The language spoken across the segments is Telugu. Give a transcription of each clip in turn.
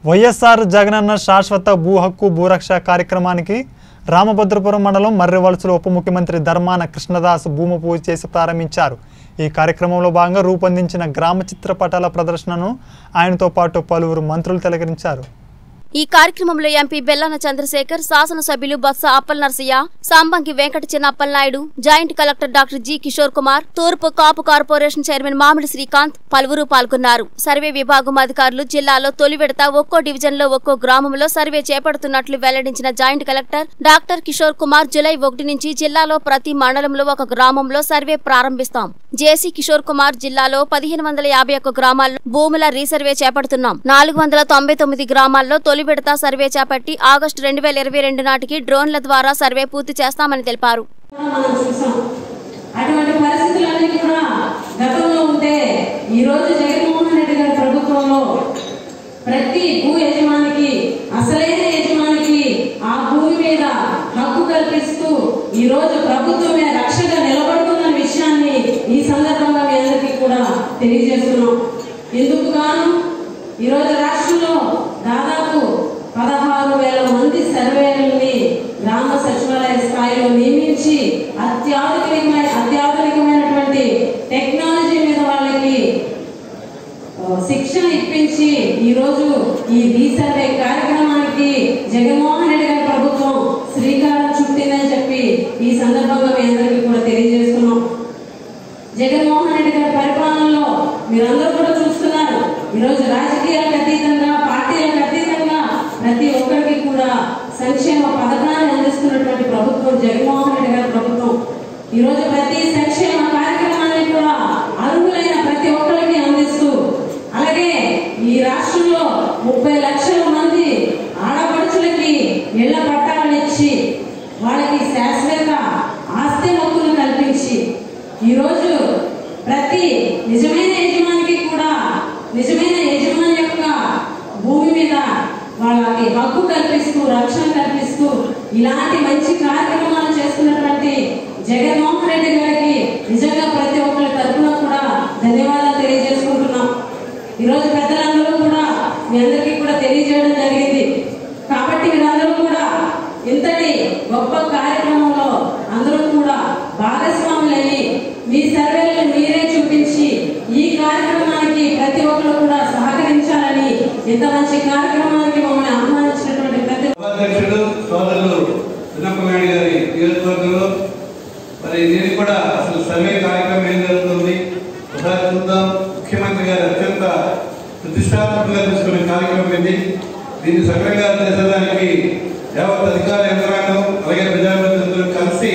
వైఎస్ఆర్ జగనన్న శాశ్వత భూ హక్కు భూరక్ష కార్యక్రమానికి రామభద్రపురం మండలం మర్రివలసలో ఉప ముఖ్యమంత్రి ధర్మాన కృష్ణదాస్ భూమి పూజ చేసి ప్రారంభించారు ఈ కార్యక్రమంలో భాగంగా రూపొందించిన గ్రామ చిత్రపటాల ప్రదర్శనను ఆయనతో పాటు పలువురు మంత్రులు తిలకరించారు ఈ కార్యక్రమంలో ఎంపీ బెల్లాన చంద్రశేఖర్ శాసనసభ్యులు బత్స Appal Narasayya Sambanki Venkata Chinna Appalanaidu joint collector doctor G Kishore Kumar తూర్పు కాపు కార్పొరేషన్ చైర్మన్ మామిడి శ్రీకాంత్ పలువురు పాల్గొన్నారు సర్వే విభాగం అధికారులు జిల్లాలో తొలి విడత ఒక్కో డివిజన్ లో ఒక్కో గ్రామంలో సర్వే చేపడుతున్నట్లు వెల్లడించిన joint collector doctor Kishore Kumar జులై ఒకటి నుంచి జిల్లాలో ప్రతి మండలంలో ఒక గ్రామంలో సర్వే ప్రారంభిస్తాం జేసీ కిషోర్ కుమార్ జిల్లాలో పదిహేను వందల యాభై ఒక్క గ్రామాల్లో భూముల రీసర్వే చేపడుతున్నాం నాలుగు వందల తొంభై తొమ్మిది గ్రామాల్లో తొలి విడత సర్వే చేపట్టి ఆగస్టు రెండు వేల ఇరవై రెండు నాటికి డ్రోన్ల ద్వారా సర్వే పూర్తి చేస్తామని తెలిపారు మనం చూసాం అటువంటి పరిస్థితులన్నీ కూడా గతంలో ఉంటే ఈ రోజు జగన్మోహన్ రెడ్డి గారి ప్రభుత్వంలో ప్రతి భూ యజమానికి అసలైన యజమానికి ఆ భూమి మీద హక్కు కల్పిస్తూ ఈ రోజు ప్రభుత్వమే రక్షగా నిలబడుతున్న విషయాన్ని ఈ సందర్భంగా మీ అందరికీ కూడా తెలియజేస్తున్నాం ఎందుకు గాను ఈ రోజు రాష్ట్రంలో దాదాపు పదహారు వేల మంది సర్వేలని గ్రామ సచివాలయ స్థాయిలో నియమించి అత్యాధునికమైన అత్యాధునికమైనటువంటి టెక్నాలజీ మీద వాళ్ళకి ఆ, శిక్షణ ఇప్పించి ఈ రోజు ఈ రీసర్వే కార్యక్రమానికి జగన్మోహన్ రెడ్డి గారి ప్రభుత్వం శ్రీకారం చుట్టిందని చెప్పి ఈ సందర్భంగా మీ అందరికీ కూడా తెలియజేస్తున్నాం జగన్మోహన్ రెడ్డి గారి పరిపాలనలో మీరందరూ కూడా చూస్తున్నారు ఈరోజు రాజకీయాలకు అతీతంగా పార్టీలకు అతీతంగా ప్రతి ఒక్కరికి కూడా సంక్షేమ పథకాన్ని అందిస్తున్నటువంటి ప్రభుత్వం జగన్మోహన్ రెడ్డి గారి ప్రభుత్వం ఈరోజు ప్రతి సంక్షేమ కార్యక్రమాన్ని కూడా అర్హులైన ప్రతి ఒక్కరికి అందిస్తూ అలాగే ఈ రాష్ట్రంలో ముప్పై లక్షల మంది ఆడపడుచులకి ఇళ్ల పట్టాలను ఇచ్చి వాళ్ళకి శాశ్వత ఆస్తి హక్కులు కల్పించి ఈరోజు ప్రతి నిజమైన యజమానికి కూడా నిజమైన యజమాని యొక్క భూమి మీద వాళ్ళకి హక్కు కల్పిస్తూ రక్షణ కల్పిస్తూ ఇలాంటి మంచి కార్యక్రమాలు చేస్తున్నటువంటి జగన్మోహన్ రెడ్డి గారికి నిజంగా ప్రతి ఒక్కరి తరఫున కూడా ధన్యవాదాలు తెలియజేసుకుంటున్నాం ఈరోజు పెద్దలందరూ కూడా మీ అందరికీ కూడా తెలియజేయడం జరిగింది కాబట్టి మీరందరూ కూడా ఇంతటి గొప్ప కార్యక్రమంలో అందరూ కూడా భాగస్వాములయ్యి మీ సర్వేలను మీరే చూపించి ఈ కార్యక్రమానికి ప్రతి ఒక్కరు కూడా సహకరించాలని ఇంత మంచి కార్యక్రమానికి మమ్మల్ని ఆహ్వానించినటువంటి ప్రతి ఉపాధ్యక్షుడు సోదరులు వినప్పనాయుడు గారి నియోజకవర్గంలో మరి నేను కూడా అసలు సర్వే కార్యక్రమం ఏం జరుగుతుంది ఒకసారి చూద్దాం ముఖ్యమంత్రి గారు అత్యంత ప్రతిష్టాత్మకంగా తీసుకునే కార్యక్రమం ఇది దీన్ని సక్రమంగా చేసేదానికి యావత్ అధికార యంత్రాంగం అలాగే ప్రజాప్రతినిధులు కలిసి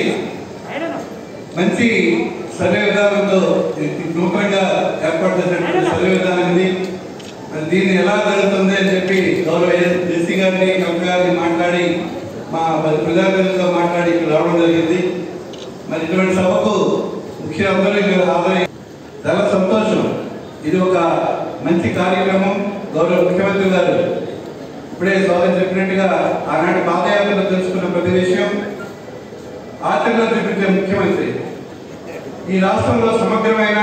మంచి సర్వే విధానంతో ఇది నూతనంగా ఏర్పాటు చేసినటువంటి సర్వే విధానం ఇది మరి దీన్ని ఎలా జరుగుతుంది అని చెప్పి గౌరవ జెస్సీ గారిని కలెక్టర్ గారిని మాట్లాడి మా పది ప్రజాప్రతినిధులతో మాట్లాడి ఇక్కడ రావడం జరిగింది మరి ఇటువంటి సభకు ముఖ్య అందరూ ఇక్కడ హాజరై చాలా సంతోషం ఇది ఒక మంచి కార్యక్రమం గౌరవ ముఖ్యమంత్రి గారు ఇప్పుడే స్వాగతం చెప్పినట్టుగా ఆనాటి పాదయాత్రలో తెలుసుకున్న ప్రతి విషయం ఆచరణలో చూపించే ముఖ్యమంత్రి ఈ రాష్ట్రంలో సమగ్రమైన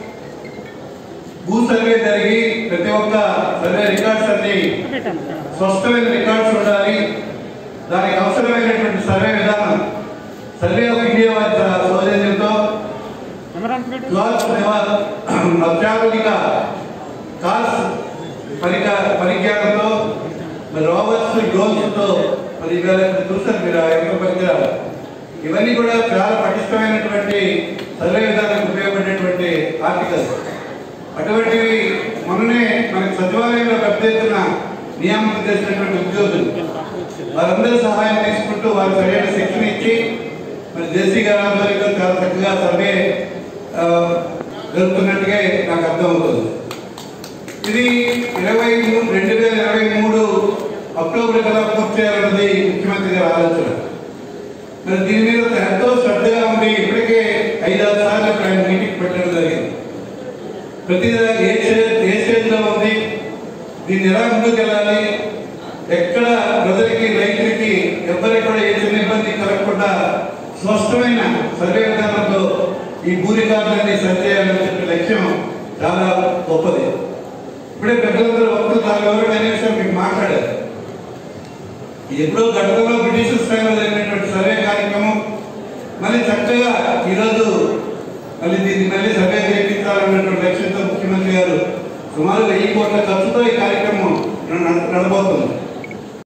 భూ సర్వే జరిగి ప్రతి ఒక్క సర్వే రికార్డ్స్ అన్ని స్పష్టమైన రికార్డ్స్ ఉండాలి దానికి అవసరమైనటువంటి సర్వే విధానం సర్వే ఆఫ్ ఇండియా వారి సౌజన్యంతో కాల్స్ నివా- అత్యాధునిక కాల్స్ పరిక పరిజ్ఞానంతో మరి రోబోట్స్ డ్రోన్స్తో మరి ఇవాళ ఇక్కడ చూస్తారు మీరు ఆ యొక్క పరికరాలు ఇవన్నీ కూడా చాలా పటిష్టమైనటువంటి సర్వే విధానానికి ఉపయోగపడేటువంటి ఆర్టికల్స్ అటువంటివి మొన్ననే మనకి సచివాలయంలో పెద్ద ఎత్తున నియామకం చేసినటువంటి ఉద్యోగులు వారందరూ సహాయం తీసుకుంటూ వారు సరైన శిక్షణ ఇచ్చి మరి జేసీ గారి ఆధ్వర్యంలో చాలా చక్కగా సర్వే ఆ, జరుగుతున్నట్టుగా నాకు అర్థమవుతుంది ఇది ఇరవై మూడు రెండు వేల ఇరవై మూడు అక్టోబర్ కల్లా పూర్తి చేయాలన్నది ముఖ్యమంత్రి గారి ఆలోచన మరి దీని మీద ఎంతో శ్రద్ధగా ఉండి ఇప్పటికే ఐదారు సార్లు ఇక్కడ ఆయన మీటింగ్ పెట్టడం జరిగింది ప్రతి ఏ స్టేజ్ ఏ స్టేజ్లో ఉంది దీన్ని ఎలా ముందుకు వెళ్ళాలి ఎక్కడ ప్రజలకి రైతులకి ఎవరికి కూడా ఏ చిన్న ఇబ్బంది కలగకుండా స్పష్టమైన సర్వే విధానంలో ఈ భూ రికార్డులన్నీ సరిచేయాలని చెప్పే లక్ష్యం చాలా గొప్పది ఇప్పుడే పెద్దలందరూ వక్తులు చాలా వివరమైన విషయం మీకు మాట్లాడారు ఎప్పుడో గతంలో బ్రిటిష్ టైంలో జరిగినటువంటి సర్వే కార్యక్రమం మళ్ళీ చక్కగా ఈరోజు మళ్ళీ దీన్ని మళ్ళీ సర్వే చేయించాలన్నటువంటి లక్ష్యంతో ముఖ్యమంత్రి గారు సుమారు వెయ్యి కోట్ల ఖర్చుతో ఈ కార్యక్రమం నడ- నడబోతుంది